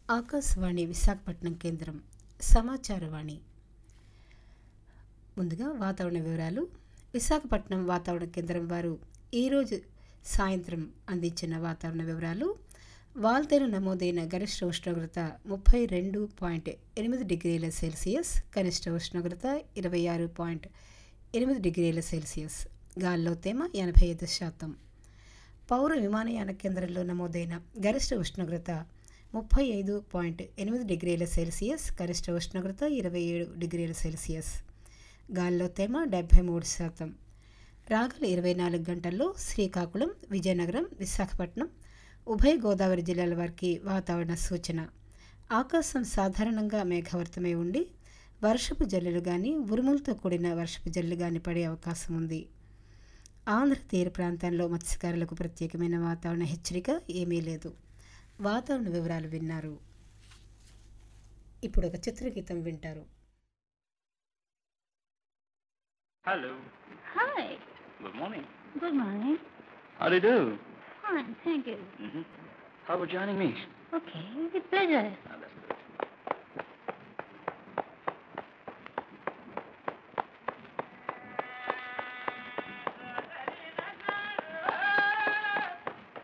ఆకాశవాణి విశాఖపట్నం కేంద్రం సమాచారవాణి ముందుగా వాతావరణ వివరాలు విశాఖపట్నం వాతావరణ కేంద్రం వారు ఈరోజు సాయంత్రం అందించిన వాతావరణ వివరాలు వాల్తేరు నమోదైన గరిష్ట ఉష్ణోగ్రత ముప్పై రెండు పాయింట్ ఎనిమిది డిగ్రీల సెల్సియస్ కనిష్ట ఉష్ణోగ్రత ఇరవై ఆరు పాయింట్ ఎనిమిది డిగ్రీల సెల్సియస్ గాల్లో తేమ ఎనభై ఐదు శాతం పౌర విమానయాన కేంద్రంలో నమోదైన గరిష్ట ఉష్ణోగ్రత ముప్పై ఐదు పాయింట్ ఎనిమిది డిగ్రీల సెల్సియస్ గరిష్ట ఉష్ణోగ్రత ఇరవై ఏడు డిగ్రీల సెల్సియస్ గాల్లో తేమ డెబ్భై మూడు శాతం రాగల ఇరవై నాలుగు గంటల్లో శ్రీకాకుళం విజయనగరం విశాఖపట్నం ఉభయ గోదావరి జిల్లాల వారికి వాతావరణ సూచన ఆకాశం సాధారణంగా మేఘావృతమై ఉండి వర్షపు జల్లులు కానీ ఉరుములతో కూడిన వర్షపు జల్లు కానీ పడే అవకాశం ఉంది ఆంధ్ర తీర ప్రాంతంలో మత్స్యకారులకు ప్రత్యేకమైన వాతావరణ హెచ్చరిక ఏమీ లేదు వాతావరణ వివరాలు విన్నారు ఇప్పుడు ఒక చిత్రగీతం వింటారు Hello. Hi. Good morning. Good morning. How do you do? Fine, thank you. Mm-hmm. How about joining me? Okay, with pleasure. Ah, that's good.